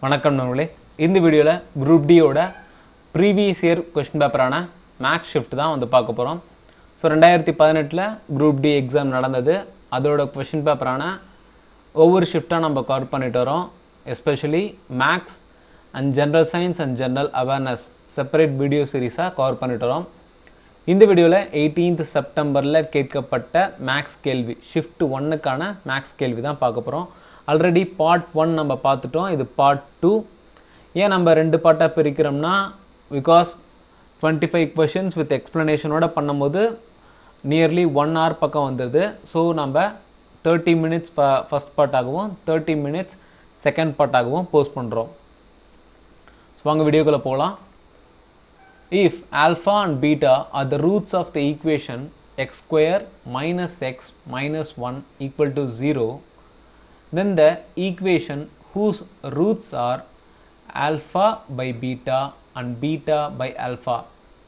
வணக்கம் நண்பர்களே இந்த வீடியோவில் குரூப் டியோட ப்ரீவியஸ் இயர் கொஸ்டின் பேப்பரான மேக்ஸ் ஷிஃப்ட் தான் வந்து பார்க்க போகிறோம் ஸோ ரெண்டாயிரத்தி பதினெட்டில் குரூப் டி எக்ஸாம் நடந்தது அதோட கொஸ்டின் பேப்பரான ஒவ்வொரு ஷிஃப்டாக நம்ம கவர் பண்ணிட்டு வரோம் especially maths and general science and general awareness separate video சீரீஸாக கவர் பண்ணிட்டு வரோம் இந்த வீடியோவில் எயிட்டீன்த் செப்டம்பரில் கேட்கப்பட்ட மேக்ஸ் கேள்வி ஷிஃப்ட் ஒன்னுக்கான மேக்ஸ் கேள்வி தான் பார்க்க போகிறோம் ஆல்ரெடி பார்ட் ஒன் நம்ம பார்த்துட்டோம் இது பார்ட் டூ ஏன் நம்ம ரெண்டு பார்ட்டாக பிரிக்கிறோம்னா because twenty five questions with எக்ஸ்ப்ளனேஷனோட பண்ணும்போது நியர்லி ஒன் ஹவர் பக்கம் வந்தது ஸோ நம்ம தேர்ட்டி மினிட்ஸ் ஃபஸ்ட் பார்ட்டாகவும் தேர்ட்டி மினிட்ஸ் செகண்ட் பார்ட்டாகவும் போஸ்ட் பண்ணுறோம் ஸோ வாங்க வீடியோக்குள்ளே போகலாம் if alpha and beta are the roots of the equation x square minus x minus 1 equal to 0 then the equation whose roots are alpha by beta and beta by alpha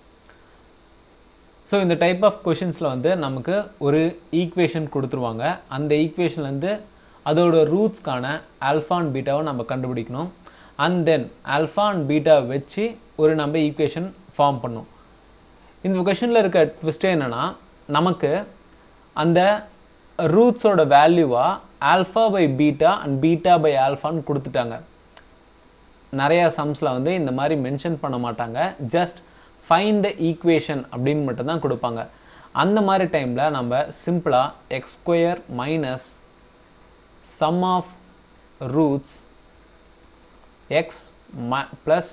so இந்த type of கொஷின்ஸில் வந்து நமக்கு ஒரு equation கொடுத்துருவாங்க அந்த ஈக்குவேஷன்லேருந்து அதோட ரூட்ஸ்க்கான alpha and பீட்டாவை நம்ம கண்டுபிடிக்கணும் and then alpha and beta வச்சு ஒரு நம்ம ஈக்குவேஷன் ஃபார்ம் பண்ணும் இந்த கொஷனில் இருக்க ட்விஸ்டே என்னென்னா நமக்கு அந்த ரூட்ஸோட வேல்யூவாக alpha by beta and beta by ஆல்ஃபான்னு கொடுத்துட்டாங்க நிறையா சம்ஸில் வந்து இந்த மாதிரி மென்ஷன் பண்ண மாட்டாங்க ஜஸ்ட் ஃபைன் த ஈக்குவேஷன் அப்படின்னு மட்டும் தான் கொடுப்பாங்க அந்த மாதிரி டைமில் நம்ம சிம்பிளாக x square minus sum of roots x plus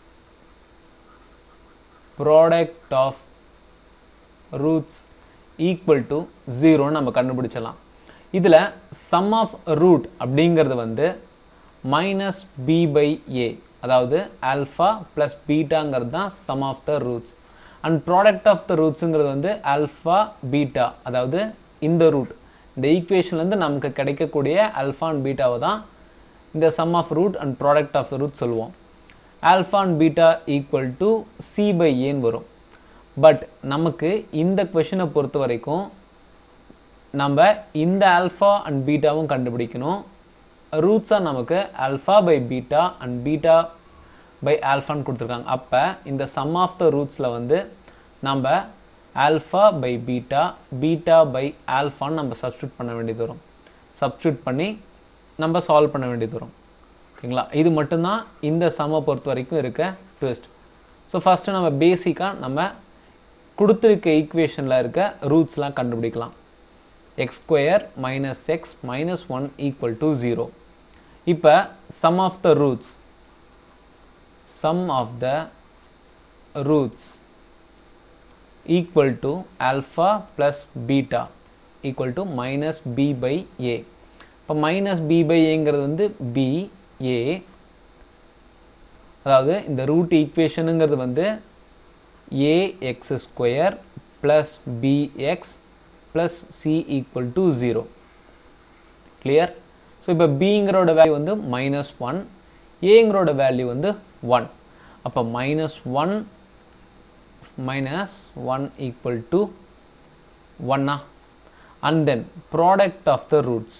product of roots equal to ஜீரோன்னு நம்ம கண்டுபிடிச்சலாம் இதில் சம் ஆஃப் ரூட் அப்படிங்கிறது வந்து மைனஸ் பி பை ஏ அதாவது ஆல்ஃபா ப்ளஸ் பீட்டாங்கிறது தான் sum of the roots and product of the ரூட்ஸுங்கிறது வந்து ஆல்ஃபா பீட்டா அதாவது இந்த ரூட் இந்த ஈக்குவேஷன்லேருந்து நமக்கு கிடைக்கக்கூடிய ஆல்ஃபா அண்ட் பீட்டாவை தான் இந்த sum of root and product of the root சொல்லுவோம் alpha and beta equal to c by ஏன்னு வரும் பட் நமக்கு இந்த கொஷனை பொறுத்த வரைக்கும் நம்ம இந்த ஆல்ஃபா அண்ட் பீட்டாவும் கண்டுபிடிக்கணும் ரூட்ஸாக நமக்கு alpha by beta and beta by ஆல்ஃபான்னு கொடுத்துருக்காங்க அப்போ இந்த சம் ஆஃப் த ரூட்ஸில் வந்து நம்ம alpha by beta beta by ஆல்ஃபான்னு நம்ம சப்ஸ்டியூட் பண்ண வேண்டியது வரும் சப்ஸ்டியூட் பண்ணி நம்ம சால்வ் பண்ண வேண்டியது வரும் ஓகேங்களா இது மட்டும்தான் இந்த சம்மை பொறுத்த வரைக்கும் இருக்க ட்விஸ்ட் ஸோ ஃபஸ்ட்டு நம்ம பேசிக்காக நம்ம கொடுத்துருக்க ஈக்குவேஷனில் இருக்க ரூட்ஸ்லாம் கண்டுபிடிக்கலாம் x square minus x minus one equal to zero இப்போ sum of the roots sum of the roots equal to alpha plus beta equal to minus b by a இப்போ மைனஸ் பி பை ஏங்கிறது வந்து B A அதாவது இந்த root ஈக்குவேஷனுங்கிறது வந்து a x square plus bx plus C equal to zero clear so இப்போ பிங்கிறோட value வந்து மைனஸ் ஒன் ஏங்கிறோட வேல்யூ வந்து ஒன் அப்போ minus one minus one equal to ஒன்னா and then product of the roots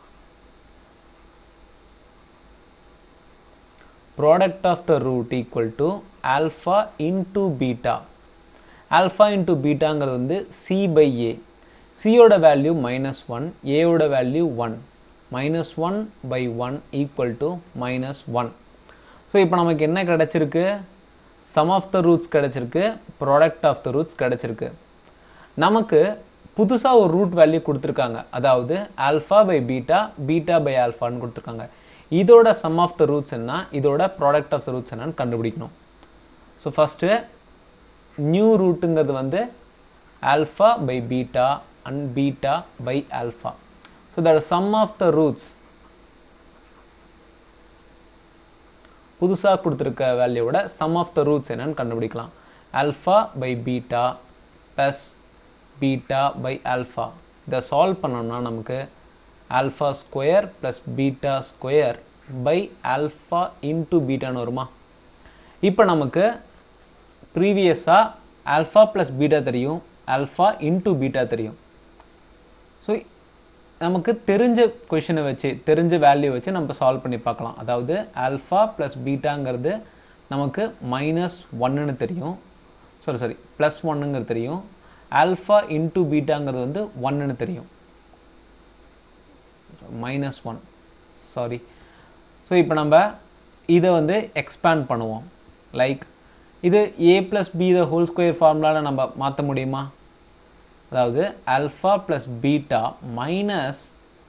product of the root equal to alpha into beta alpha into betaங்கிறது வந்து c by a c ஓட value minus one ஏவோட value one minus one by one equal to minus one so இப்போ நமக்கு என்ன கிடைச்சிருக்கு sum of the roots கிடைச்சிருக்கு product of the roots கிடைச்சிருக்கு நமக்கு புதுசாக ஒரு ரூட் வேல்யூ கொடுத்துருக்காங்க அதாவது alpha by beta beta by ஆல்ஃபான்னு கொடுத்துருக்காங்க இதோட சம் ஆஃப் த ரூட்ஸ் என்ன இதோட ப்ராடக்ட் ஆஃப் த ரூட்ஸ் என்னன்னு கண்டுபிடிக்கணும் ஸோ ஃபஸ்ட்டு நியூ ரூட்டுங்கிறது வந்து alpha by beta and beta by alpha so that sum of the roots புதுசாக கொடுத்துருக்க வேல்யூவோட சம் ஆஃப் த ரூட்ஸ் என்னன்னு கண்டுபிடிக்கலாம் alpha by beta plus beta by alpha இதை சால்வ் பண்ணோம்னா நமக்கு alpha square plus beta square by alpha into பீட்டான்னு வருமா இப்போ நமக்கு ப்ரீவியஸாக ஆல்ஃபா ப்ளஸ் பீட்டா தெரியும் ஆல்ஃபா இன்ட்டு பீட்டா தெரியும் ஸோ நமக்கு தெரிஞ்ச கொஷினை வச்சு தெரிஞ்ச வேல்யூ வச்சு நம்ம சால்வ் பண்ணி பார்க்கலாம் அதாவது ஆல்ஃபா ப்ளஸ் பீட்டாங்கிறது நமக்கு மைனஸ் ஒன்னுன்னு தெரியும் சாரி சாரி ப்ளஸ் ஒன்னுங்கிறது தெரியும் ஆல்ஃபா இன்டூ பீட்டாங்கிறது வந்து ஒன்னுன்னு தெரியும் மைனஸ் ஒன் சாரி ஸோ இப்போ நம்ம இதை வந்து எக்ஸ்பேண்ட் பண்ணுவோம் லைக் இது a plus b the whole square ஃபார்முலாவில் நம்ம மாற்ற முடியுமா அதாவது alpha plus beta minus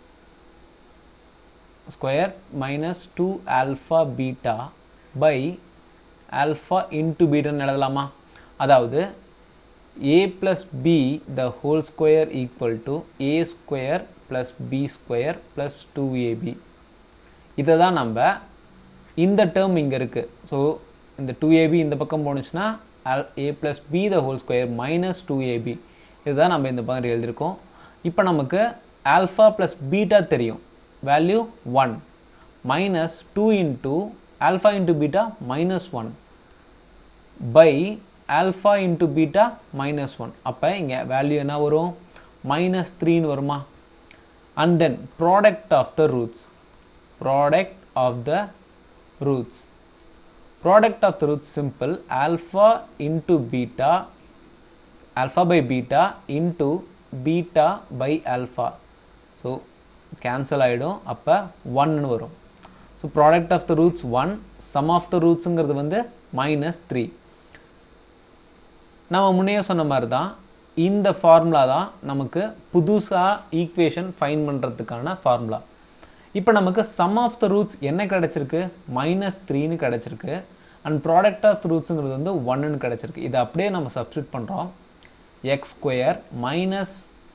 square minus two alpha beta by alpha into பீட்டான்னு எழுதலாமா அதாவது ஏ plus b the whole square equal to a square plus b square plus two ab இதை தான் நம்ம இந்த டேர்ம் இங்கே இருக்குது ஸோ இந்த டூ ஏபி இந்த பக்கம் போணுச்சுன்னா a plus b the whole square minus two ab இதுதான் நம்ம இந்த மாதிரி எழுதியிருக்கோம் இப்போ நமக்கு ஆல்ஃபா ப்ளஸ் பீட்டா தெரியும் value one minus two into alpha into beta minus one by alpha into beta minus one அப்போ இங்கே வேல்யூ என்ன வரும் மைனஸ் த்ரீன்னு வருமா and then product of the roots product of the roots product of the roots simple alpha into beta alpha by beta into beta by alpha so cancel ஆகிடும் அப்போ ஒன்னு வரும் so product of the roots one sum of the ரூட்ஸுங்கிறது வந்து minus three நம்ம முன்னையே சொன்ன மாதிரி தான் இந்த ஃபார்முலா தான் நமக்கு புதுசாக ஈக்குவேஷன் ஃபைன் பண்ணுறதுக்கான ஃபார்முலா இப்போ நமக்கு சம் ஆஃப் த ரூட்ஸ் என்ன கிடைச்சிருக்கு மைனஸ் த்ரீன்னு கிடைச்சிருக்கு அண்ட் ப்ராடக்ட் ஆஃப் த ரூட்ஸுங்கிறது வந்து ஒன்னுன்னு கிடைச்சிருக்கு இதை அப்படியே நம்ம சப்ஸ்டியூட் பண்ணுறோம் x square minus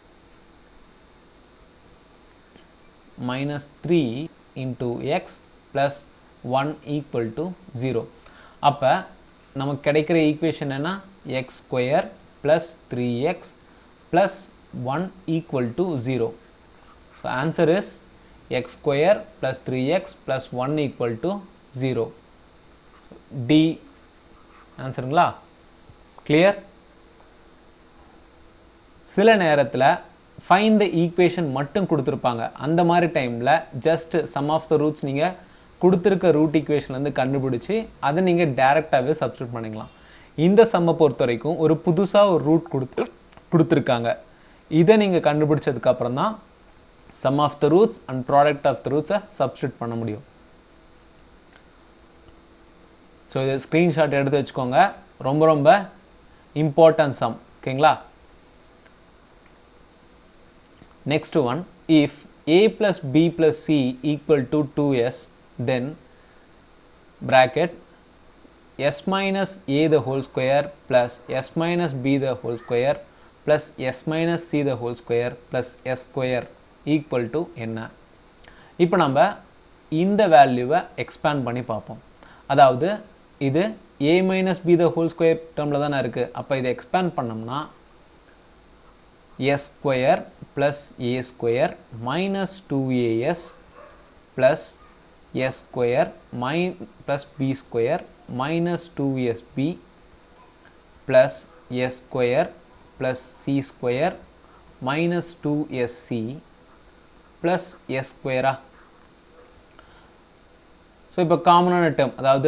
minus 3 into x plus 1 equal to 0 அப்ப நமக்கு கிடைக்கிற ஈக்குவேஷன் என்ன x square plus 3x plus 1 equal to 0 so answer is x square plus 3x plus 1 equal to 0 so, D ஆன்சருங்களா clear சில நேரத்தில் find the equation மட்டும் கொடுத்துருப்பாங்க அந்த மாதிரி டைமில் just sum of the roots நீங்கள் கொடுத்துருக்க ரூட் ஈக்குவேஷன்லேருந்து கண்டுபிடிச்சி அதை நீங்கள் டேரெக்டாகவே சப்ஸ்டியூட் பண்ணிக்கலாம் இந்த சம்மை பொறுத்த வரைக்கும் ஒரு புதுசாக ஒரு ரூட் கொடுத்து கொடுத்துருக்காங்க இதை நீங்கள் கண்டுபிடிச்சதுக்கப்புறம் தான் sum of the roots and product of the ரூட்ஸை சப்ஸ்டியூட் பண்ண முடியும் ஸோ இது ஸ்க்ரீன்ஷாட் எடுத்து வச்சுக்கோங்க ரொம்ப ரொம்ப இம்பார்ட்டன்ட் சம் ஓகேங்களா Next one, if a plus b plus c equal to 2s, then bracket s minus a the whole square plus s minus b the whole square plus s minus c the whole square plus s square equal to என்ன இப்போ நம்ம இந்த வேல்யூவை expand பண்ணி பார்ப்போம் அதாவது இது a minus b the whole square டேர்மில் தானே இருக்குது அப்போ இதை எக்ஸ்பேண்ட் பண்ணோம்னா s square plus a square minus 2as plus s square min plus b square minus 2sb plus s square plus c square minus 2sc plus s square so இப்போ காமனான term அதாவது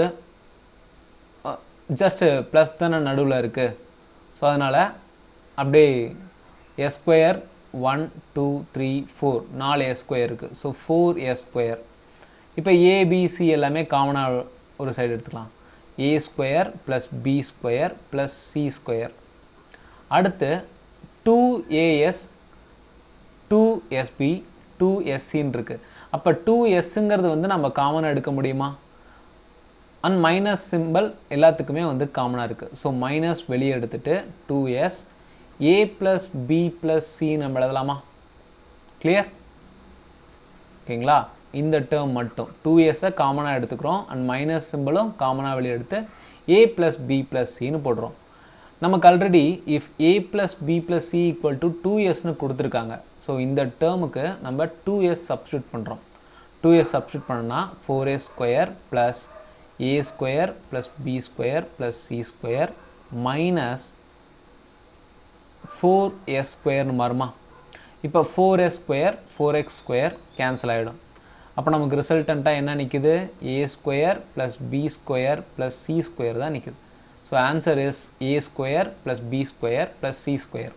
just plus தானே நடுவில் இருக்குது so அதனால் அப்படியே s square one two three four நாலு s square இருக்குது ஸோ ஃபோர் எஸ் ஸ்கொயர் இப்போ ஏபிசி எல்லாமே காமனாக ஒரு சைடு எடுத்துக்கலாம் a square plus b square plus c square அடுத்து two a s two s b two எஸ்சின்னு இருக்குது அப்போ டூ எஸ்ஸுங்கிறது வந்து நம்ம காமனாக எடுக்க முடியுமா அண்ட் மைனஸ் சிம்பிள் எல்லாத்துக்குமே வந்து காமனாக இருக்குது ஸோ மைனஸ் வெளியே எடுத்துட்டு two s a plus B plus c நம்ம எழுதலாமா கிளியர் ஓகேங்களா இந்த டேர்ம் மட்டும் டூ இயர்ஸை காமனாக எடுத்துக்கிறோம் அண்ட் மைனஸ் சிம்பிளும் காமனாக வெளியே எடுத்து ஏ ப்ளஸ் பி ப்ளஸ் சின்னு போடுறோம் நமக்கு already if a plus B plus C equal to two years கொடுத்துருக்காங்க ஸோ இந்த டேர்முக்கு நம்ம டூ இயர்ஸ் சப்ஸ்டியூட் பண்ணுறோம் டூ இயர்ஸ் சப்ஸ்டியூட் பண்ணோன்னா four a square plus a square plus b square plus c square minus four s ஸ்கொயர்னு மாறுமா இப்போ four s square four x square cancel ஆகிடும் அப்போ நமக்கு ரிசல்டண்ட்டாக என்ன நிற்குது a square plus b square plus c square தான் நிற்குது so answer is a square plus b square plus c square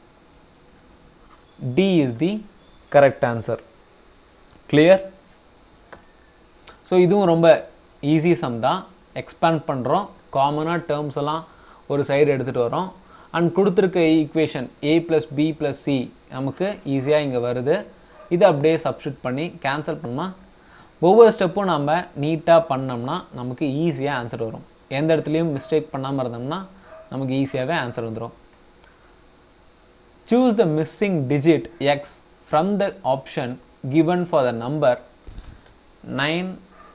d is the correct answer clear so இதுவும் ரொம்ப ஈஸி சம் தான் எக்ஸ்பேண்ட் பண்ணுறோம் காமனாக டேர்ம்ஸ் எல்லாம் ஒரு சைடு எடுத்துகிட்டு வரோம் அண்ட் கொடுத்துருக்க equation a plus B plus c நமக்கு ஈஸியாக இங்கே வருது இதை அப்படியே சப்ஸ்டியூட் பண்ணி கேன்சல் பண்ணால் ஒவ்வொரு ஸ்டெப்பும் நம்ம நீட்டாக பண்ணோம்னா நமக்கு ஈஸியாக ஆன்சர் வரும் எந்த இடத்துலையும் மிஸ்டேக் பண்ணாமல் இருந்தோம்னா நமக்கு ஈஸியாகவே ஆன்சர் வந்துடும் choose the missing digit x from the option given for the number 9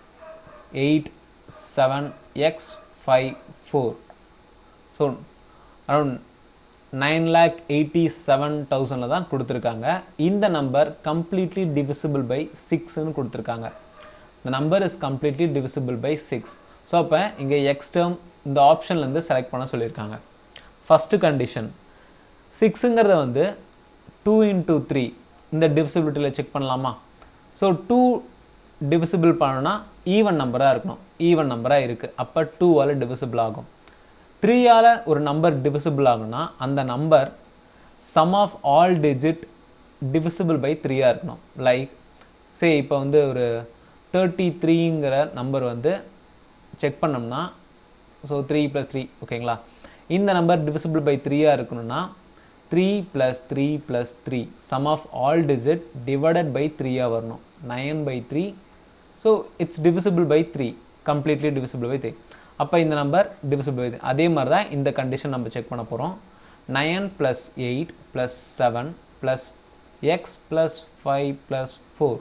8 7 x 5 4 so around 9 lakh 87,000 தான் கொடுத்துருக்காங்க இந்த நம்பர் completely divisible by 6ன்னு கொடுத்துருக்காங்க the number is completely divisible by 6 so அப்போ இங்கே எக்ஸ் டேர்ம் இந்த ஆப்ஷன்லேருந்து செலக்ட் பண்ண சொல்லியிருக்காங்க ஃபஸ்ட்டு கண்டிஷன் சிக்ஸுங்கிறத வந்து டூ இன்டூ த்ரீ இந்த டிவிசிபிலிட்டியில் செக் பண்ணலாமா ஸோ டூ டிவிசிபிள் பண்ணணும்னா ஈவன் நம்பராக இருக்கணும் ஈவன் நம்பராக இருக்குது அப்போ டூவால் டிவிசிபிள் ஆகும் த்ரீயால் ஒரு நம்பர் டிவிசிபிள் ஆகும்னா அந்த number sum of all digit divisible by த்ரீயாக இருக்கணும் லைக் சே இப்போ வந்து ஒரு தேர்ட்டி த்ரீங்கிற நம்பர் வந்து செக் பண்ணோம்னா ஸோ த்ரீ ப்ளஸ் த்ரீ ஓகேங்களா இந்த நம்பர் டிவிசிபிள் பை த்ரீயாக இருக்கணும்னா three plus three plus three sum of all digit divided by த்ரீயாக வரணும் nine by three so it's divisible by three completely divisible by three அப்போ இந்த number divisible by அதே மாதிரி தான் இந்த கண்டிஷன் நம்ம செக் பண்ண போகிறோம் nine plus eight plus seven plus x plus five plus four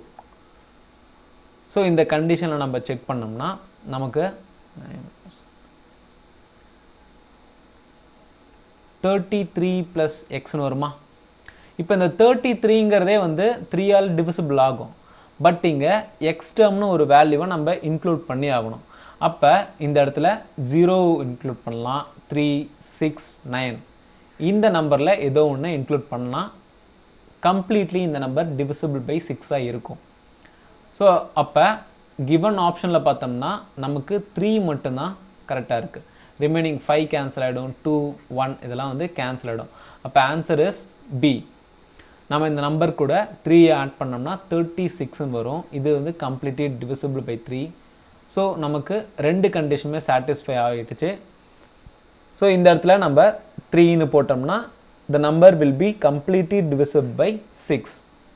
so இந்த கண்டிஷனில் நம்ம செக் பண்ணோம்னா நமக்கு தேர்ட்டி த்ரீ ப்ளஸ் எக்ஸ்னு வருமா இப்போ இந்த தேர்ட்டி த்ரீங்கிறதே வந்து த்ரீயால் டிவிசிபிள் ஆகும் பட் இங்கே எக்ஸ் டேர்ம்னு ஒரு வேல்யூவை நம்ம இன்க்ளூட் பண்ணி ஆகணும் அப்போ இந்த இடத்துல ஜீரோ இன்க்ளூட் பண்ணலாம் த்ரீ சிக்ஸ் நைன் இந்த நம்பரில் ஏதோ ஒன்று இன்க்ளூட் பண்ணலாம் கம்ப்ளீட்லி இந்த நம்பர் டிவிசிபிள் பை சிக்ஸாக இருக்கும் ஸோ அப்போ கிவன் ஆப்ஷனில் பார்த்தோம்னா நமக்கு த்ரீ மட்டும்தான் கரெக்டாக இருக்குது ரிமைனிங் ஃபைவ் கேன்சல் ஆகிடும் டூ ஒன் இதெல்லாம் வந்து கேன்சல் ஆகிடும் அப்போ ஆன்சர் இஸ் பி நம்ம இந்த நம்பர் கூட த்ரீ ஆட் பண்ணோம்னா தேர்ட்டி சிக்ஸ்னு வரும் இது வந்து completely divisible by three so நமக்கு ரெண்டு கண்டிஷனுமே சாட்டிஸ்ஃபை ஆகிடுச்சு ஸோ இந்த இடத்துல நம்ம த்ரீன்னு போட்டோம்னா the number will be completely divisible by six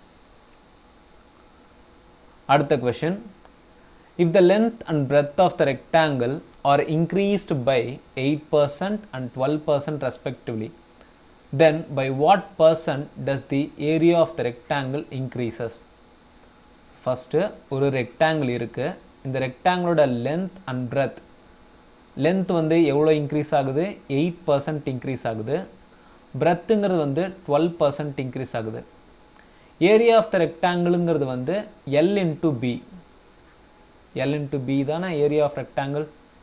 அடுத்த question if the length and breadth of the rectangle are increased by 8% and 12% respectively then by what percent does the area of the rectangle increases first ஒரு rectangle இருக்கு இந்த ரெக்டாங்கிளோட length and breadth length வந்து எவ்வளோ increase ஆகுது eight percent increase ஆகுது பிரெத்துங்கிறது வந்து டுவெல் பர்சன்ட் இன்க்ரீஸ் ஆகுது ஏரியா ஆஃப் த ரெக்டாங்கிளுங்கிறது வந்து L into B L into B தானே ஏரியா ஆஃப் ரெக்டாங்கிள்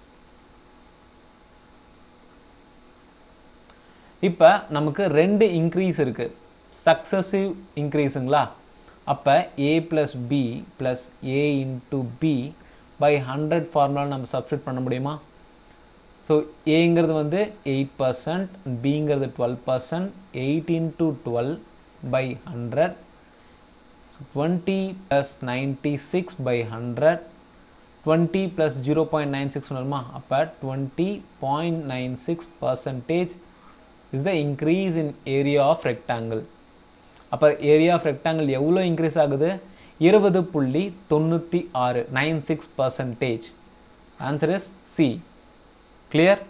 இப்போ நமக்கு ரெண்டு இன்க்ரீஸ் இருக்கு சக்சஸிவ் இன்க்ரீஸுங்களா அப்போ A plus B plus A into B by hundred formula நம்ம சப்ஸ்டியூட் பண்ண முடியுமா ஸோ ஏங்கிறது வந்து எயிட் பர்சன்ட் பிங்கிறது twelve percent eight into twelve by hundred twenty plus ninety six by hundred 20 plus 0.96 வருமா அப்போ 20.96 percentage is the increase in area of rectangle அப்போ area of rectangle எவ்வளோ இன்க்ரீஸ் ஆகுது இருபது புள்ளி தொண்ணூற்றி ஆறு nine six percentage answer is C clear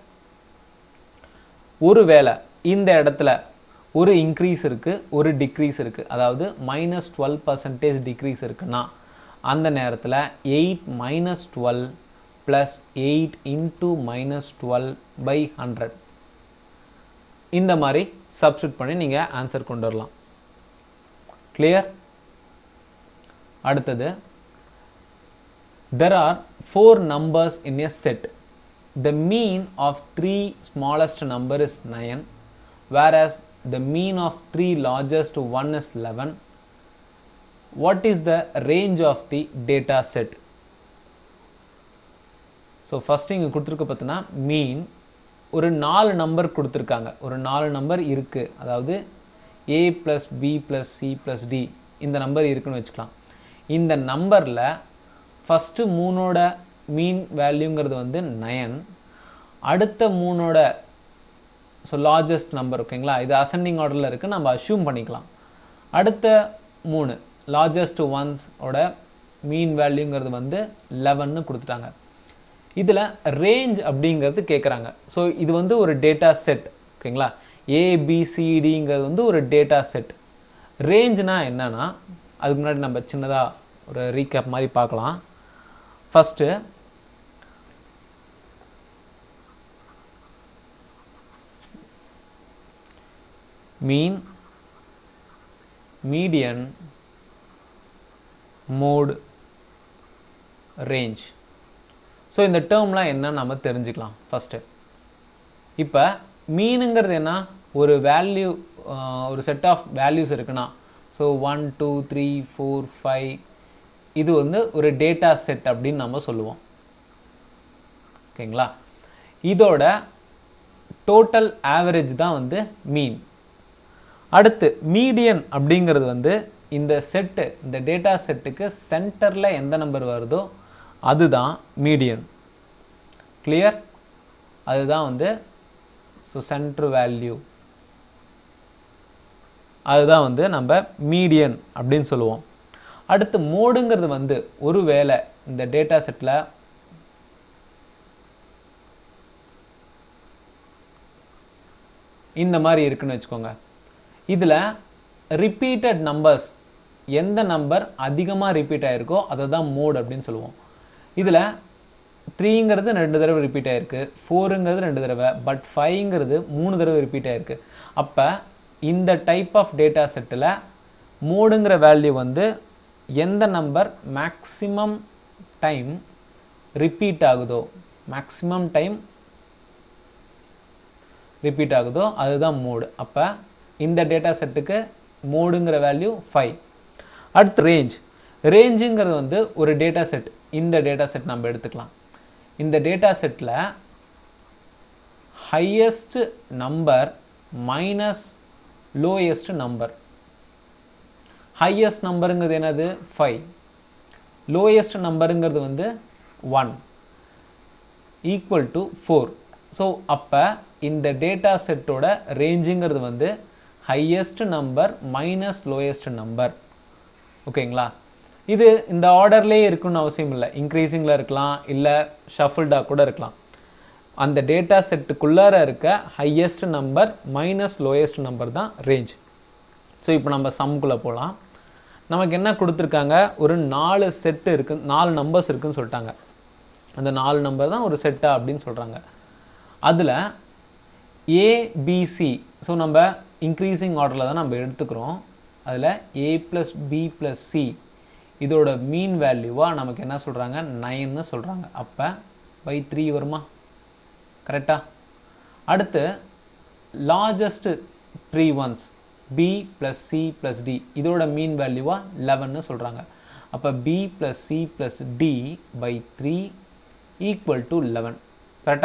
ஒரு வேளை இந்த இடத்துல ஒரு இன்க்ரீஸ் இருக்கு ஒரு டிக்ரீஸ் இருக்கு அதாவது மைனஸ் டுவெல் பர்சன்டேஜ் டிக்ரீஸ் இருக்குன்னா அந்த நேரத்தில் eight minus twelve plus eight into minus twelve by hundred இந்த மாதிரி சப்ஸ்டியூட் பண்ணி நீங்கள் ஆன்சர் கொண்டு வரலாம் கிளியர் அடுத்தது there are four numbers in a set the mean of three smallest number is 9 whereas the mean of three largest one is 11 what is the range of the data set so first இங்கே கொடுத்துருக்க பார்த்தோன்னா மீன் ஒரு நாலு number கொடுத்துருக்காங்க ஒரு நாலு number இருக்குது அதாவது ஏ plus B plus C plus D இந்த நம்பர் இருக்குன்னு வச்சுக்கலாம் இந்த நம்பரில் ஃபஸ்ட்டு மூணோட மீன் வேல்யூங்கிறது வந்து நயன் அடுத்த மூணோட ஸோ லார்ஜஸ்ட் நம்பர் ஓகேங்களா இது அசெண்டிங் ஆர்டரில் இருக்குது நம்ம அஷ்யூம் பண்ணிக்கலாம் அடுத்த மூணு லார்ஜஸ்ட் ஒன்ஸோட மீன் வேல்யூங்கிறது வந்து லெவன்னு கொடுத்துட்டாங்க இதில் ரேஞ்ச் அப்படிங்கிறது கேட்குறாங்க ஸோ இது வந்து ஒரு டேட்டா செட் ஓகேங்களா ஏபிசிடிங்கிறது வந்து ஒரு டேட்டா செட் ரேஞ்ச்னா என்னன்னா அதுக்கு முன்னாடி நம்ம சின்னதாக ஒரு ரீகேப் மாதிரி பார்க்கலாம் first mean median mode range so இந்த டேர்ம்லாம் என்ன நம்ம தெரிஞ்சுக்கலாம் ஃபஸ்ட்டு இப்போ மீனுங்கிறது என்ன ஒரு வேல்யூ ஒரு செட் ஆஃப் வேல்யூஸ் இருக்குன்னா so one two three four five இது வந்து ஒரு டேட்டா செட் அப்படின்னு நம்ம சொல்லுவோம் ஓகேங்களா இதோட டோட்டல் ஆவரேஜ் தான் வந்து மீன் அடுத்து மீடியன் அப்படிங்கிறது வந்து இந்த செட்டு இந்த டேட்டா செட்டுக்கு சென்டரில் எந்த நம்பர் வருதோ அதுதான் மீடியன் கிளியர் அதுதான் வந்து ஸோ சென்ட்ரு வேல்யூ அதுதான் வந்து நம்ம மீடியன் அப்படின்னு சொல்லுவோம் அடுத்து மோடுங்கிறது வந்து ஒருவேளை இந்த டேட்டா செட்டில் இந்த மாதிரி இருக்குன்னு வச்சுக்கோங்க இதில் ரிப்பீட்டட் நம்பர்ஸ் எந்த நம்பர் அதிகமாக ரிப்பீட் ஆயிருக்கோ அதை தான் மோட் அப்படின்னு சொல்லுவோம் இதில் த்ரீங்கிறது ரெண்டு தடவை ரிப்பீட் ஆயிருக்கு ஃபோருங்கிறது ரெண்டு தடவை பட் ஃபைவ்ங்கிறது மூணு தடவை ரிப்பீட் ஆயிருக்கு அப்போ இந்த டைப் ஆஃப் டேட்டா செட்டில் மோடுங்கிற வேல்யூ வந்து எந்த நம்பர் மேக்ஸிமம் டைம் ரிப்பீட் ஆகுதோ மேக்ஸிமம் டைம் ரிப்பீட் ஆகுதோ அதுதான் மோடு அப்போ இந்த டேட்டா செட்டுக்கு மோடுங்கிற வேல்யூ ஃபைவ் அடுத்து ரேஞ்ச் ரேஞ்சுங்கிறது வந்து ஒரு டேட்டா செட் இந்த டேட்டா செட் நம்ம எடுத்துக்கலாம் இந்த டேட்டா செட்டில் highest number minus lowest number highest நம்பருங்கிறது என்னது ஃபைவ் லோயஸ்ட் நம்பருங்கிறது வந்து one equal to four so அப்போ இந்த டேட்டா செட்டோட ரேஞ்சுங்கிறது வந்து highest number minus lowest number ஓகேங்களா இது இந்த ஆர்டர்லேயே இருக்குன்னு அவசியம் இல்லை இன்க்ரீசிங்கில் இருக்கலாம் இல்லை ஷஃபிள்டாக கூட இருக்கலாம் அந்த டேட்டா செட்டுக்குள்ளார இருக்க highest number minus lowest number தான் ரேஞ்ச் ஸோ இப்போ நம்ம சம்குள்ளே போகலாம் நமக்கு என்ன கொடுத்துருக்காங்க ஒரு நாலு செட்டு இருக்கு நாலு நம்பர்ஸ் இருக்குன்னு சொல்லிட்டாங்க அந்த நாலு நம்பர் தான் ஒரு செட்டா அப்படின்னு சொல்கிறாங்க அதில் ஏபிசி ஸோ நம்ம இன்க்ரீசிங் ஆர்டரில் தான் நம்ம எடுத்துக்கிறோம் அதில் A plus B plus C இதோட மீன் வேல்யூவாக நமக்கு என்ன சொல்கிறாங்க நைன்னு சொல்கிறாங்க அப்போ பை த்ரீ வருமா கரெக்டா அடுத்து largest three ones B plus C plus D இதோட மீன் வேல்யூவாக லெவன்னு சொல்கிறாங்க அப்போ B plus C plus D by three equal to eleven கரெக்டா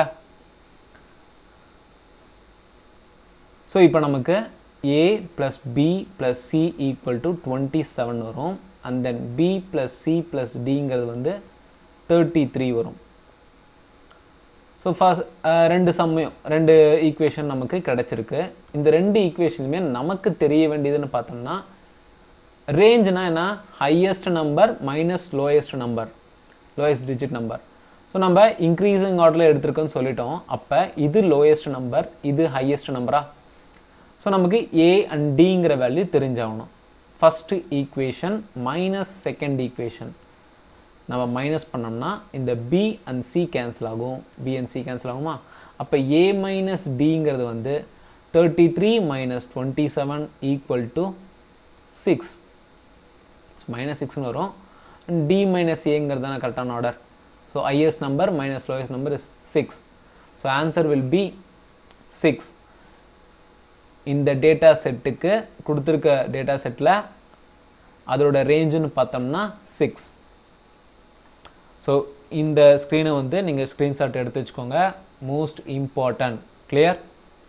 ஸோ இப்போ நமக்கு A plus B plus C equal to twenty seven வரும் and then B plus C plus டிங்கிறது வந்து தேர்ட்டி த்ரீ வரும் ஸோ ஃபர்ஸ்ட் ரெண்டு சமயம் ரெண்டு ஈக்குவேஷன் நமக்கு கிடைச்சிருக்கு இந்த ரெண்டு ஈக்குவேஷனுமே நமக்கு தெரிய வேண்டியதுன்னு பார்த்தோம்னா ரேஞ்ச்னா என்ன highest number minus lowest number lowest digit number so நம்ம இன்க்ரீசிங் ஆர்டரில் எடுத்திருக்கோன்னு சொல்லிட்டோம் அப்போ இது லோயஸ்ட் நம்பர் இது ஹையஸ்ட் நம்பரா ஸோ நமக்கு ஏ அண்ட் டிங்கிற வேல்யூ தெரிஞ்சாகணும் first equation minus second equation நம்ம மைனஸ் பண்ணோம்னா இந்த பி அண்ட் சி கேன்சல் ஆகும் பி அண்ட் சி கேன்சல் ஆகுமா அப்போ ஏ மைனஸ் டிங்கிறது வந்து thirty three minus twenty seven equal to six minus சிக்ஸ்னு வரும் டி மைனஸ் ஏங்கிறது தானே கரெக்டான order so highest number minus lowest number is six so answer will be six இந்த டேட்டா செட்டுக்கு கொடுத்துருக்க டேட்டா செட்டில் அதோட ரேஞ்சுன்னு பார்த்தோம்னா சிக்ஸ் ஸோ இந்த ஸ்க்ரீனை வந்து நீங்கள் ஸ்க்ரீன்ஷாட் எடுத்து வச்சுக்கோங்க மோஸ்ட் இம்பார்ட்டன்ட் கிளியர்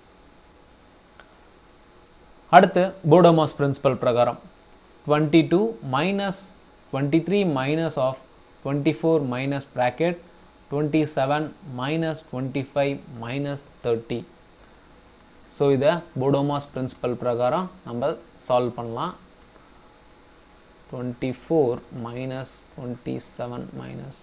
அடுத்து போடோமாஸ் பிரின்சிபல் பிரகாரம் twenty two minus twenty three minus of twenty four minus bracket twenty seven minus twenty five minus thirty so இதை போடோமாஸ் பிரின்சிபல் பிரகாரம் நம்ம சால்வ் பண்ணலாம் twenty four minus twenty seven minus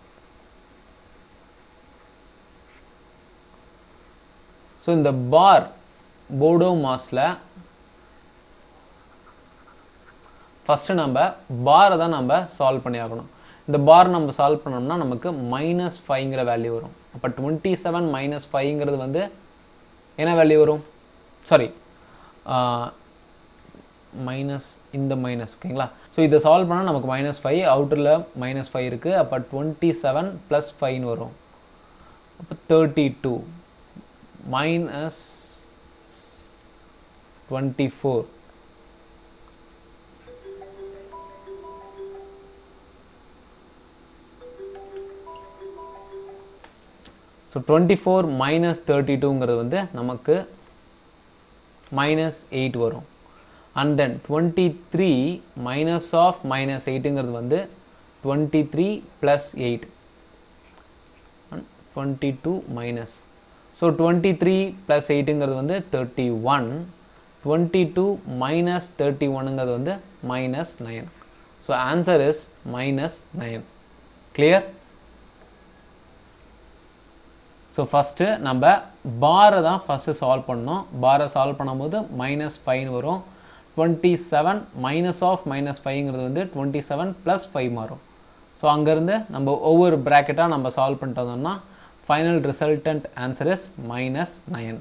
so இந்த bar Bodo மாஸில் first நம்ம பாரை தான் நம்ம solve பண்ணி ஆகணும் இந்த பார் நம்ம சால்வ் பண்ணோம்னா நமக்கு மைனஸ் ஃபைவ்ங்கிற வேல்யூ வரும் அப்போ டுவெண்ட்டி செவன் மைனஸ் ஃபைவ்ங்கிறது வந்து என்ன வேல்யூ வரும் சாரி மைனஸ் இந்த மைனஸ் ஓகேங்களா ஸோ இதை சால்வ் பண்ணால் நமக்கு மைனஸ் ஃபைவ் அவுட்டரில் மைனஸ் ஃபைவ் இருக்குது அப்போ டுவெண்ட்டி செவன் ப்ளஸ் ஃபைவ்னு வரும் அப்போ thirty two minus twenty four so twenty four minus thirty டூங்கிறது வந்து நமக்கு மைனஸ் எயிட் வரும் and then twenty three minus of minus எயிட்டுங்கிறது வந்து twenty three plus eight twenty two minus so twenty three plus எயிட்டுங்கிறது வந்து thirty one twenty two minus thirty ஒன்னுங்கிறது வந்து minus nine so answer is minus nine clear so first நம்ம பாரை தான் first solve பண்ணோம் பாரை சால்வ் பண்ணும்போது மைனஸ் ஃபைவ் வரும் twenty seven minus of minus ஃபைவ்ங்கிறது வந்து டுவெண்ட்டி செவன் ப்ளஸ் ஃபைவ் மாறும் ஸோ அங்கேருந்து நம்ம ஒவ்வொரு ப்ராக்கெட்டாக நம்ம சால்வ் பண்ணிட்டு வந்தோம்னா final resultant answer is minus nine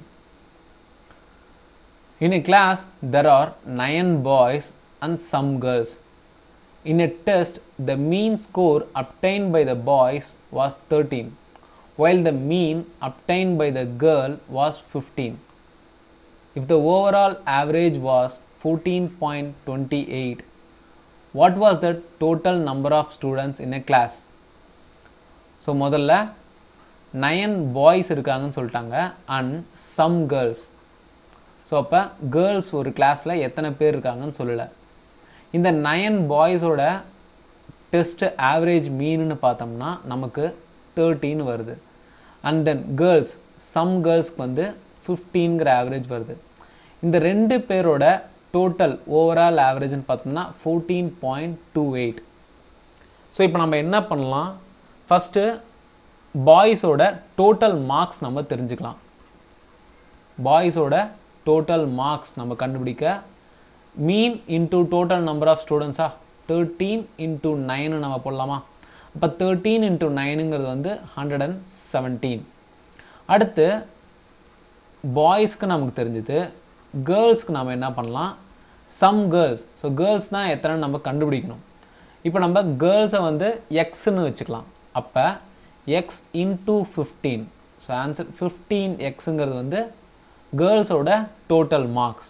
In a class, there are nine boys and some girls. In a test, the mean score obtained by the boys was 13, while the mean obtained by the girl was 15. If the overall average was 14.28, what was the total number of students in a class? So முதல்ல nine boys இருக்காங்கன்னு சொல்லிட்டாங்க and some girls so அப்போ girls ஒரு கிளாஸில் எத்தனை பேர் இருக்காங்கன்னு சொல்லலை இந்த நயன் பாய்ஸோட டெஸ்ட் ஆவரேஜ் மீன்னு பார்த்தோம்னா நமக்கு தேர்ட்டின் வருது அண்ட் தென் கேர்ள்ஸ் சம் கேர்ள்ஸ்க்கு வந்து ஃபிஃப்டீன்கிற ஆவரேஜ் வருது இந்த ரெண்டு பேரோட டோட்டல் ஓவரால் ஆவரேஜ்னு பார்த்தோம்னா fourteen point two eight so இப்போ நம்ம என்ன பண்ணலாம் ஃபஸ்ட்டு பாய்ஸோட டோட்டல் மார்க்ஸ் நம்ம தெரிஞ்சுக்கலாம் பாய்ஸோட டோட்டல் மார்க்ஸ் நம்ம கண்டுபிடிக்க mean into total number of ஸ்டூடெண்ட்ஸா தேர்ட்டீன் இன்டூ நைனு நம்ம போடலாமா அப்போ தேர்ட்டீன் இன்டூ நைனுங்கிறது வந்து ஹண்ட்ரட் அண்ட் செவன்டீன் அடுத்து பாய்ஸ்க்கு நமக்கு தெரிஞ்சது கேர்ள்ஸ்க்கு நம்ம என்ன பண்ணலாம் சம் கேர்ள்ஸ் ஸோ கேர்ள்ஸ் தான் எத்தனை நம்ம கண்டுபிடிக்கணும் இப்போ நம்ம கேர்ள்ஸை வந்து எக்ஸ்ன்னு வச்சுக்கலாம் அப்போ x into fifteen so answer fifteen எக்ஸுங்கிறது வந்து கேர்ள்ஸோட total marks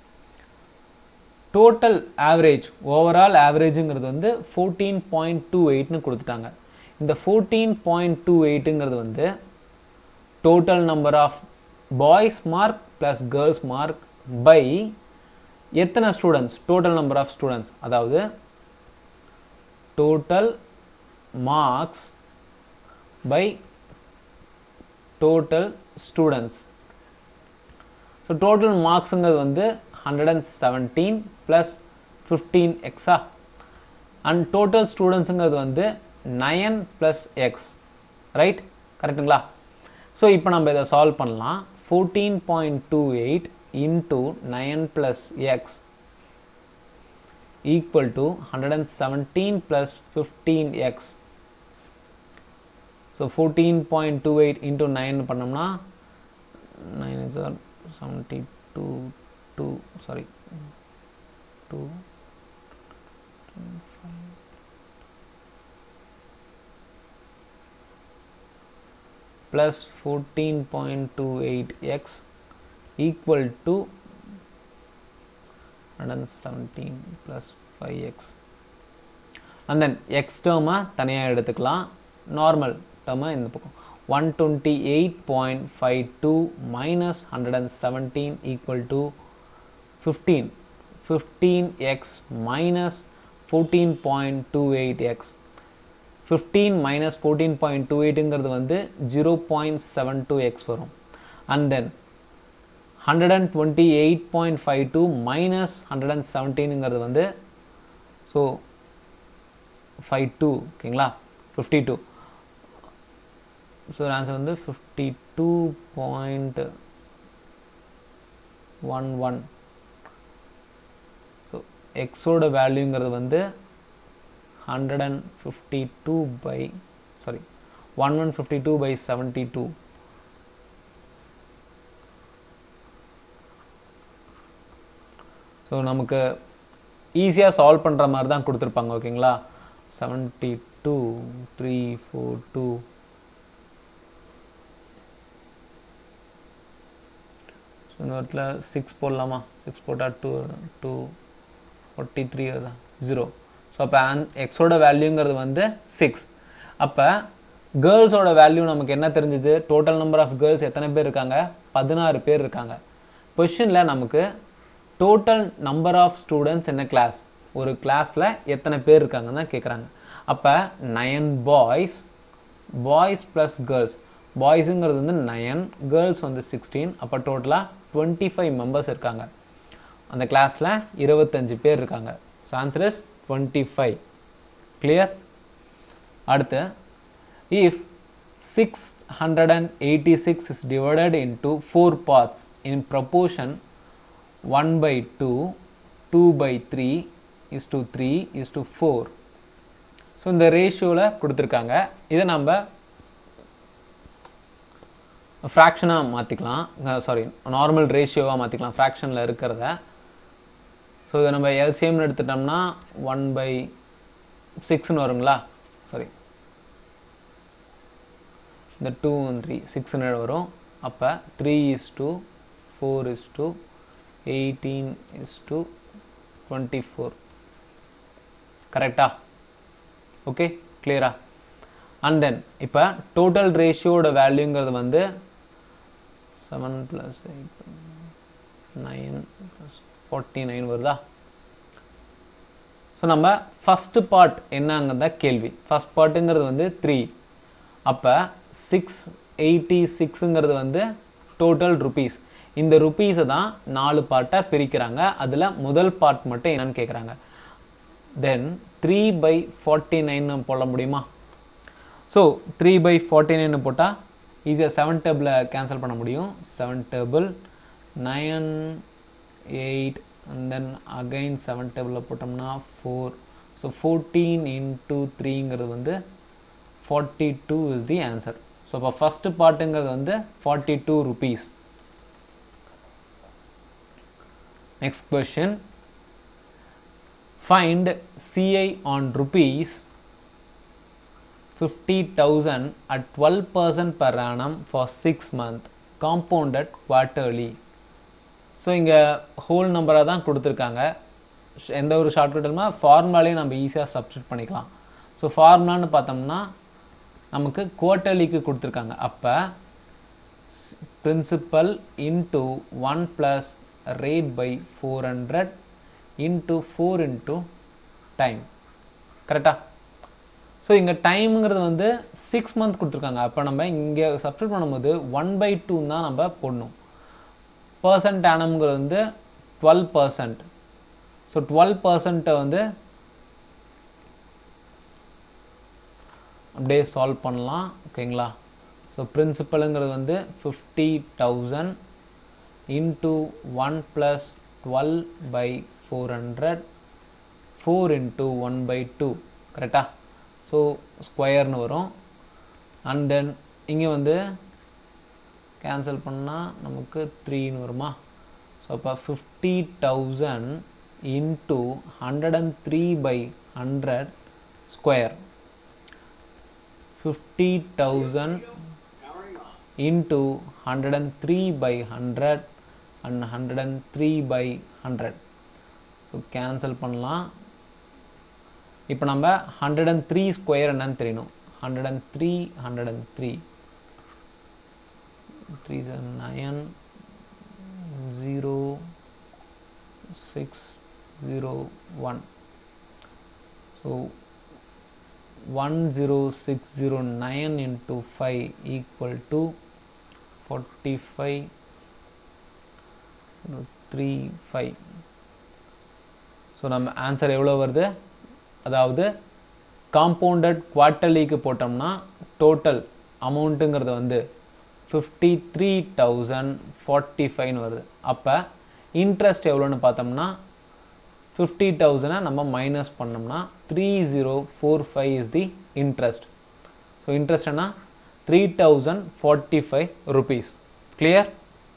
total average overall ஆவரேஜுங்கிறது வந்து ஃபோர்டீன் பாயிண்ட் டூ எயிட்னு கொடுத்துட்டாங்க இந்த ஃபோர்டீன் பாயிண்ட் டூ எயிட்டுங்கிறது வந்து total number of boys mark plus girls mark by எத்தனை students total number of students அதாவது total marks by total students so total மார்க்ஸுங்கிறது வந்து hundred and seventeen plus fifteen எக்ஸா and total ஸ்டூடெண்ட்ஸுங்கிறது வந்து nine plus x right கரெக்டுங்களா so இப்போ நம்ம இதை சால்வ் பண்ணலாம் fourteen point two eight into nine plus x equal to hundred and seventeen plus fifteen x so fourteen point two eight into nine பண்ணோம்னா nine sir seventy two two sorry two plus 14.28x equal to 117 plus 5x and then x டேர்மை தனியாக எடுத்துக்கலாம் normal டேர்மை இந்த பக்கம் one twenty eight point five two minus hundred and seventeen equal to fifteen fifteen x minus fourteen point two eight x fifteen minus fourteen point two எயிட்டுங்கிறது வந்து zero point seven two x வரும் and then hundred and twenty eight point five two minus hundred and செவன்டீனுங்கிறது வந்து so five two ஓகேங்களா fifty two so answer வந்து fifty two point one one so எக்ஸோட வேல்யூங்கிறது வந்து hundred and fifty two by sorry one one fifty two by seventy two so நமக்கு ஈஸியாக solve பண்ணுற மாதிரி தான் கொடுத்துருப்பாங்க ஓகேங்களா seventy two three four two so இந்த இடத்துல சிக்ஸ் போடலாமா சிக்ஸ் போட்டால் டூ டூ ஃபார்ட்டி த்ரீ தான் ஜீரோ ஸோ அப்போ ஆன் எக்ஸோட வேல்யூங்கிறது வந்து சிக்ஸ் அப்போ கேர்ள்ஸோட வேல்யூ நமக்கு என்ன தெரிஞ்சுது டோட்டல் நம்பர் ஆஃப் கேர்ள்ஸ் எத்தனை பேர் இருக்காங்க பதினாறு பேர் இருக்காங்க கொஷினில் நமக்கு டோட்டல் நம்பர் ஆஃப் ஸ்டூடெண்ட்ஸ் என்ன கிளாஸ் ஒரு கிளாஸில் எத்தனை பேர் இருக்காங்கன்னு தான் கேட்குறாங்க அப்போ nine boys boys plus girls பாய்ஸுங்கிறது வந்து நயன் கேர்ள்ஸ் வந்து சிக்ஸ்டீன் அப்போ டோட்டலாக டுவெண்ட்டி ஃபைவ் மெம்பர்ஸ் இருக்காங்க அந்த கிளாஸில் இருபத்தஞ்சு பேர் இருக்காங்க so answer is twenty five clear அடுத்து if six hundred and eighty six is divided into four parts in proportion one by two two by three is to three is to four so இந்த ரேஷியோவில் கொடுத்துருக்காங்க இதை நம்ம ஃப்ராக்ஷனாக மாற்றிக்கலாம் sorry normal ரேஷியோவாக மாற்றிக்கலாம் ஃப்ராக்ஷனில் இருக்கிறத so இதை நம்ம எல்சிஎம்னு எடுத்துட்டோம்னா ஒன் பை சிக்ஸ்னு வருங்களா சாரி இந்த டூ த்ரீ சிக்ஸ்னு வரும் அப்போ three is to four is to eighteen is to twenty four கரெக்டா ஓகே கிளியரா அண்ட் தென் இப்போ டோட்டல் ரேஷியோட வேல்யூங்கிறது வந்து seven plus eight nine plus forty nine வருதா ஸோ நம்ம ஃபஸ்ட்டு பார்ட் என்னங்கிறத கேள்வி ஃபஸ்ட் பார்ட்டுங்கிறது வந்து த்ரீ அப்போ சிக்ஸ் எயிட்டி சிக்ஸுங்கிறது வந்து டோட்டல் ருபீஸ் இந்த ருபீஸை தான் நாலு பார்ட்டாக பிரிக்கிறாங்க அதில் முதல் பார்ட் மட்டும் என்னன்னு கேட்குறாங்க then three by forty nine போட முடியுமா so three by forty nine போட்டால் ஈஸியாக செவன் டேபிளை கேன்சல் பண்ண முடியும் seven table nine eight and then again seven டேபிளில் போட்டோம்னா ஃபோர் ஸோ ஃபோர்டீன் இன்டூ த்ரீங்கிறது வந்து forty two is the answer so அப்போ ஃபஸ்ட்டு பார்ட்டுங்கிறது வந்து forty two rupees next question find CI on rupees fifty thousand at twelve percent per annum for six month compounded quarterly so இங்கே whole நம்பராக தான் கொடுத்துருக்காங்க எந்த ஒரு ஷார்ட்கட்டுமா ஃபார்முலாலையும் நம்ம ஈஸியாக சப்ஸ்டியூட் பண்ணிக்கலாம் ஸோ ஃபார்முலான்னு பார்த்தோம்னா நமக்கு குவார்ட்டர்லிக்கு கொடுத்துருக்காங்க அப்போ principal into one plus rate by four hundred into four into time கரெக்டா ஸோ இங்கே டைமுங்கிறது வந்து சிக்ஸ் மந்த் கொடுத்துருக்காங்க அப்போ நம்ம இங்கே சப்ஸ்கிரைப் பண்ணும்போது ஒன் பை டூ தான் நம்ம போடணும் பர்சன்ட் ஆனம்ங்கிறது வந்து டுவெல் பர்சன்ட் ஸோ டுவெல் பர்சன்ட்டை வந்து அப்படியே சால்வ் பண்ணலாம் ஓகேங்களா ஸோ பிரின்சிபலுங்கிறது வந்து fifty thousand into one plus twelve by four hundred four into one by two கரெக்டா ஸோ ஸ்கொயர்னு வரும் அண்ட் தென் இங்கே வந்து கேன்சல் பண்ணால் நமக்கு த்ரீன்னு வருமா ஸோ அப்போ fifty thousand into hundred and three by hundred square fifty thousand into hundred and three by hundred and hundred and three by hundred so cancel பண்ணலாம் இப்போ நம்ம ஹண்ட்ரட் அண்ட் த்ரீ ஸ்கொயர் என்னன்னு தெரியணும் hundred and three hundred and three three nine zero six zero one so one zero six zero nine into five equal to forty five three five so நம்ம answer எவ்வளோ வருது அதாவது compounded குவார்ட்டர்லிக்கு போட்டோம்னா total அமௌண்ட்டுங்கிறது வந்து fifty three thousand forty ஃபைவ்னு வருது அப்போ interest எவ்வளோன்னு பார்த்தோம்னா ஃபிஃப்டி தௌசண்டை நம்ம மைனஸ் பண்ணோம்னா three zero four five is the interest so interest என்ன three thousand forty five rupees clear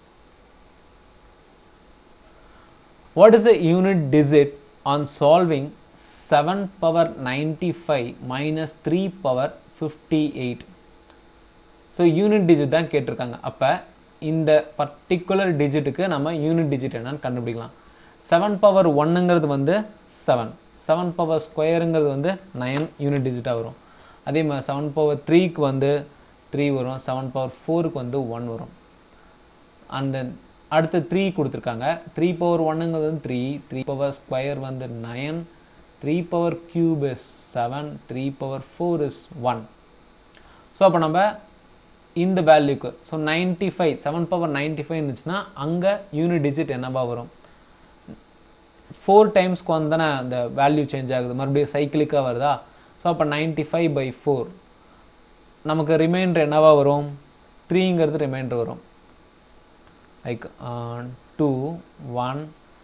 What is the unit digit on solving 7 power 95 minus 3 power 58? So unit digit தான் கேட்டிருக்காங்க அப்போ இந்த particular டிஜிட்டுக்கு நம்ம unit digit என்னன்னு கண்டுபிடிக்கலாம் seven power ஒன்னுங்கிறது வந்து செவன் செவன் பவர் ஸ்கொயருங்கிறது வந்து நயன் யூனிட் டிஜிட்டாக வரும் அதே மாதிரி செவன் பவர் த்ரீக்கு வந்து த்ரீ வரும் செவன் பவர் ஃபோருக்கு வந்து ஒன் வரும் அண்ட் தென் அடுத்து த்ரீ கொடுத்துருக்காங்க த்ரீ பவர் ஒன்னுங்கிறது வந்து த்ரீ த்ரீ பவர் ஸ்கொயர் வந்து nine three power cube is seven three power four is one so அப்போ நம்ம இந்த வேல்யூக்கு so ninety five seven power ninety five இருந்துச்சுன்னா அங்கே யூனிட் டிஜிட் என்னவா வரும் ஃபோர் டைம்ஸ்க்கு வந்து தானே அந்த வேல்யூ சேஞ்ச் ஆகுது மறுபடியும் சைக்கிளிக்காக வருதா ஸோ அப்போ நைன்டி ஃபைவ் பை ஃபோர் நமக்கு ரிமைண்டர் என்னவா வரும் த்ரீங்கிறது ரிமைண்டர் வரும் like uh, 2 1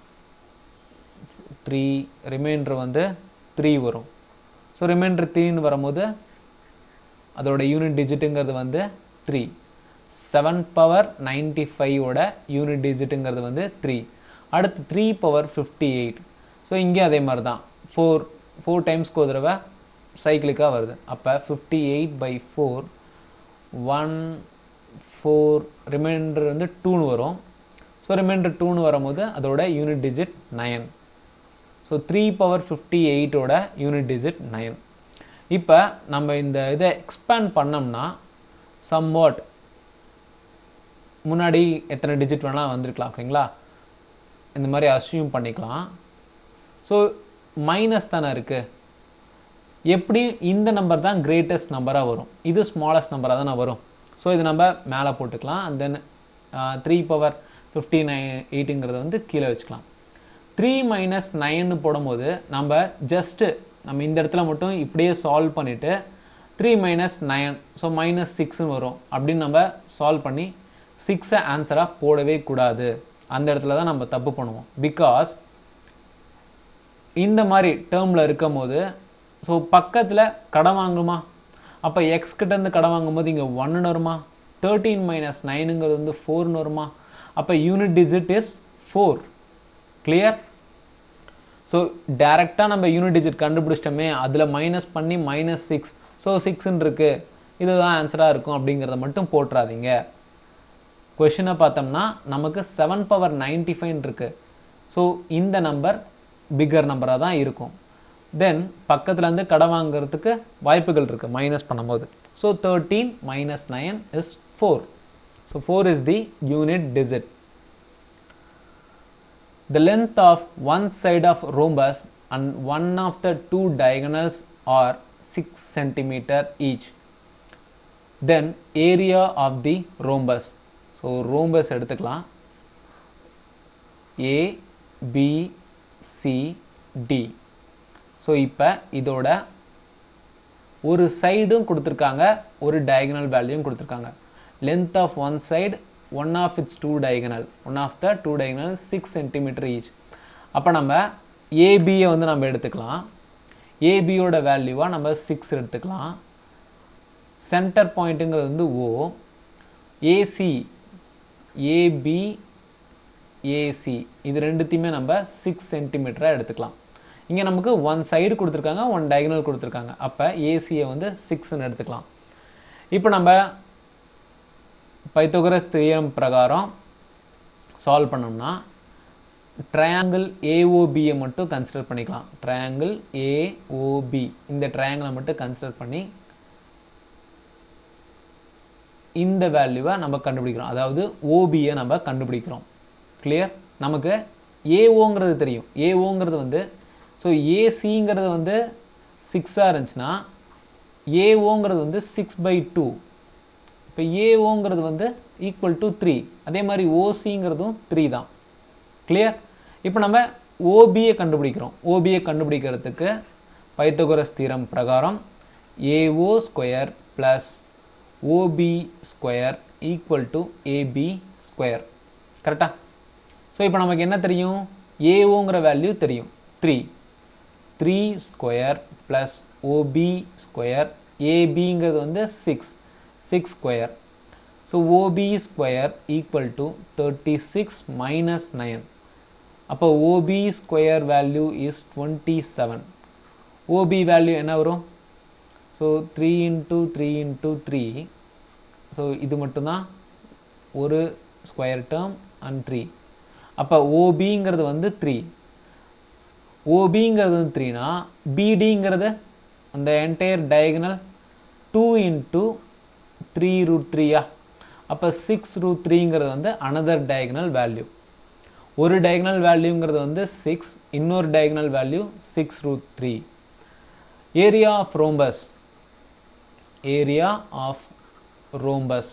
3 ரிமைண்டர் வந்து 3 வரும் ஸோ ரிமைண்டர் த்ரீன்னு வரும்போது அதோட யூனிட் டிஜிட்டுங்கிறது வந்து த்ரீ செவன் பவர் நைன்டி ஃபைவோட யூனிட் டிஜிட்டுங்கிறது வந்து த்ரீ அடுத்து three power fifty eight so இங்கே அதே மாதிரி தான் ஃபோர் ஃபோர் டைம்ஸ்க்கு ஒரு தடவை சைக்கிளிக்காக வருது அப்போ fifty eight by four one four remainder வந்து டூன்னு வரும் ஸோ ரிமைண்டர் டூன்னு வரும்போது அதோட unit digit nine so three power fifty எயிட்டோட யூனிட் டிஜிட் நயன் இப்போ நம்ம இந்த இதை எக்ஸ்பேண்ட் பண்ணோம்னா சம்வாட் முன்னாடி எத்தனை டிஜிட் வேணால் வந்திருக்கலாம் ஓகேங்களா இந்த மாதிரி அசியூம் பண்ணிக்கலாம் ஸோ மைனஸ் தானே இருக்குது எப்படி இந்த நம்பர் தான் கிரேட்டஸ்ட் நம்பராக வரும் இது ஸ்மாலஸ்ட் நம்பராக தானே வரும் ஸோ இது நம்ம மேலே போட்டுக்கலாம் and then three power fifty nine எயிட்டுங்கிறத வந்து கீழே வச்சுக்கலாம் த்ரீ மைனஸ் நைன்னு போடும்போது நம்ம ஜஸ்ட்டு நம்ம இந்த இடத்துல மட்டும் இப்படியே சால்வ் பண்ணிவிட்டு three minus nine so minus சிக்ஸ்னு வரும் அப்படின்னு நம்ம சால்வ் பண்ணி சிக்ஸை ஆன்சராக போடவே கூடாது அந்த இடத்துல தான் நம்ம தப்பு பண்ணுவோம் பிகாஸ் இந்த மாதிரி டேர்மில் இருக்கும் போது ஸோ பக்கத்தில் கடன் வாங்குமா அப்போ எக்ஸ் கிட்டேருந்து கடன் வாங்கும்போது இங்கே ஒன்னு வருமா தேர்ட்டீன் மைனஸ் நைனுங்கிறது வந்து ஃபோர்னு வருமா அப்போ unit digit is four clear so டேரெக்டாக நம்ம யூனிட் டிஜிட் கண்டுபிடிச்சிட்டோமே அதில் மைனஸ் பண்ணி மைனஸ் சிக்ஸ் ஸோ சிக்ஸ்ன்னு இருக்கு இதுதான் ஆன்சராக இருக்கும் அப்படிங்கிறத மட்டும் போட்டுறாதீங்க கொஷினை பார்த்தோம்னா நமக்கு செவன் பவர் நைன்டி ஃபைவ் இருக்கு ஸோ இந்த நம்பர் பிக்கர் நம்பராக தான் இருக்கும் தென் பக்கத்துல இருந்து கடன் வாங்குறதுக்கு வாய்ப்புகள் இருக்கு மைனஸ் பண்ணும்போது so thirteen minus nine is four so four is the unit digit The length of one side of rhombus and one of the two diagonals are 6 centimeter each. Then area of the rhombus. So rhombus எடுத்துக்கலாம் A, B, C, D. So இப்போ இதோட ஒரு சைடும் கொடுத்துருக்காங்க ஒரு diagonal வேல்யூவும் கொடுத்துருக்காங்க length of one side one of its two diagonal one of the two diagonal six centimetre each அப்போ நம்ம ஏபியை வந்து நம்ம எடுத்துக்கலாம் ஏபியோட வேல்யூவாக நம்ம சிக்ஸ் எடுத்துக்கலாம் சென்டர் பாயிண்ட்டுங்கிறது வந்து ஓ ஏசி ஏபி ஏசி இது ரெண்டுத்தையுமே நம்ம சிக்ஸ் சென்டிமீட்டராக எடுத்துக்கலாம் இங்கே நமக்கு ஒன் சைடு கொடுத்துருக்காங்க ஒன் டயகனல் கொடுத்துருக்காங்க அப்போ ஏசியை வந்து சிக்ஸ்ன்னு எடுத்துக்கலாம் இப்போ நம்ம பைத்தோகரஸ் தியரம் பிரகாரம் சால்வ் பண்ணோம்னா ட்ரையாங்கிள் ஏஓபியை மட்டும் கன்சிடர் பண்ணிக்கலாம் ட்ரையாங்கிள் ஏஓபி இந்த ட்ரையாங்கிளை மட்டும் கன்சிடர் பண்ணி இந்த வேல்யூவை நம்ம கண்டுபிடிக்கிறோம் அதாவது ஓபியை நம்ம கண்டுபிடிக்கிறோம் கிளியர் நமக்கு ஏஓங்கிறது தெரியும் ஏஓங்கிறது வந்து ஸோ ஏசிங்கிறது வந்து சிக்ஸாக இருந்துச்சுன்னா ஏஓங்கிறது வந்து சிக்ஸ் பை டூ இப்போ ஏஓங்கிறது வந்து ஈக்குவல் டு த்ரீ அதே மாதிரி ஓசிங்கிறதும் த்ரீ தான் கிளியர் இப்போ நம்ம ஓபியை கண்டுபிடிக்கிறோம் ஓபியை கண்டுபிடிக்கிறதுக்கு பைத்தகோரஸ் தீரம் பிரகாரம் AO square plus OB square equal to AB square கரெக்டா ஸோ இப்போ நமக்கு என்ன தெரியும் ஏஓங்கிற வேல்யூ தெரியும் three three square plus OB square ஏபிங்கிறது வந்து six six square so OB square equal to thirty six minus nine அப்போ OB square value is twenty seven OB value என்ன வரும் so three into three into three so இது மட்டும்தான் ஒரு square term and three அப்போ ஓபிங்கிறது வந்து three ஓபிங்கிறது வந்து த்ரீனா பிடிங்கிறது அந்த entire diagonal two into three root த்ரீயா அப்போ சிக்ஸ் ரூட் த்ரீங்கிறது வந்து அனதர் டயகனல் வேல்யூ ஒரு டயகனல் வேல்யூங்கிறது வந்து சிக்ஸ் இன்னொரு diagonal value six root three area of rhombus area of rhombus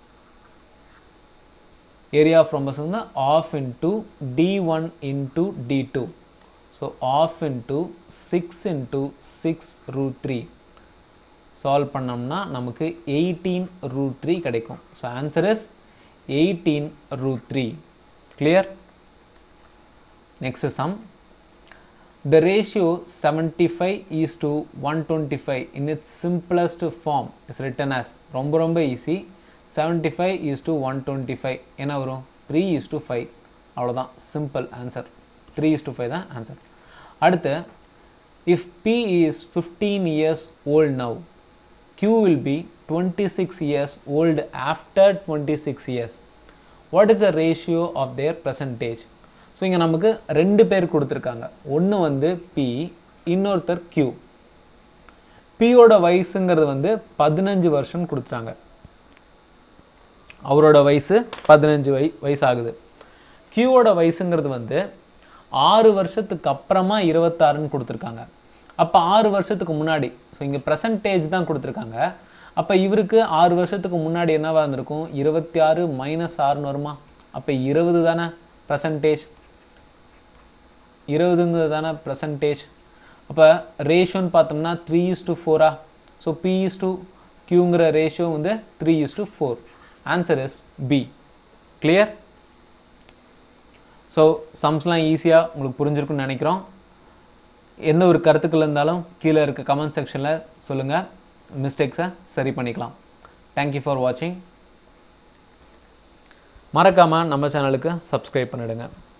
area of rhombus வந்து half into d one into d two so half into six into six root three solve பண்ணோம்னா நமக்கு eighteen root three கிடைக்கும் so answer is eighteen root three clear next sum The ratio 75 is to 125 in its simplest form is written as ரொம்ப ரொம்ப easy 75 is to 125 என்ன வரும் 3 is to 5 அவ்வளோதான் simple answer 3 is to 5 தான் answer அடுத்து if p is 15 years old now q will be 26 years old after 26 years what is the ratio of their percentage so இங்கே நமக்கு ரெண்டு பேர் கொடுத்துருக்காங்க ஒன்று வந்து பி இன்னொருத்தர் கியூ பியோட வயசுங்கிறது வந்து பதினஞ்சு வருஷம் கொடுத்துட்டாங்க அவரோட வயசு பதினஞ்சு வய வயசு ஆகுது கியூவோட வயசுங்கிறது வந்து ஆறு வருஷத்துக்கு அப்புறமா இருபத்தாறுன்னு கொடுத்துருக்காங்க அப்போ ஆறு வருஷத்துக்கு முன்னாடி ஸோ இங்கே ப்ரெசன்டேஜ் தான் கொடுத்துருக்காங்க அப்போ இவருக்கு ஆறு வருஷத்துக்கு முன்னாடி என்னவா இருந்திருக்கும் இருபத்தி ஆறு மைனஸ் ஆறுன்னு வருமா அப்போ இருபது தானே ப்ரெசன்டேஜ் இருபதுங்கிறது தானே ப்ரெசன்டேஜ் அப்போ ரேஷியோன்னு பார்த்தோம்னா த்ரீ இஸ் டு ஃபோரா ஸோ பி இஸ் டு கியூங்கிற ரேஷியோ வந்து three is to four answer is B clear so சம்ஸ்லாம் ஈஸியாக உங்களுக்கு புரிஞ்சிருக்குன்னு நினைக்கிறோம் எந்த ஒரு கருத்துக்கள் இருந்தாலும் கீழே இருக்க கமெண்ட் செக்ஷனில் சொல்லுங்கள் மிஸ்டேக்ஸை சரி பண்ணிக்கலாம் தேங்க்யூ ஃபார் வாட்சிங் மறக்காமல் நம்ம சேனலுக்கு சப்ஸ்கிரைப் பண்ணிடுங்க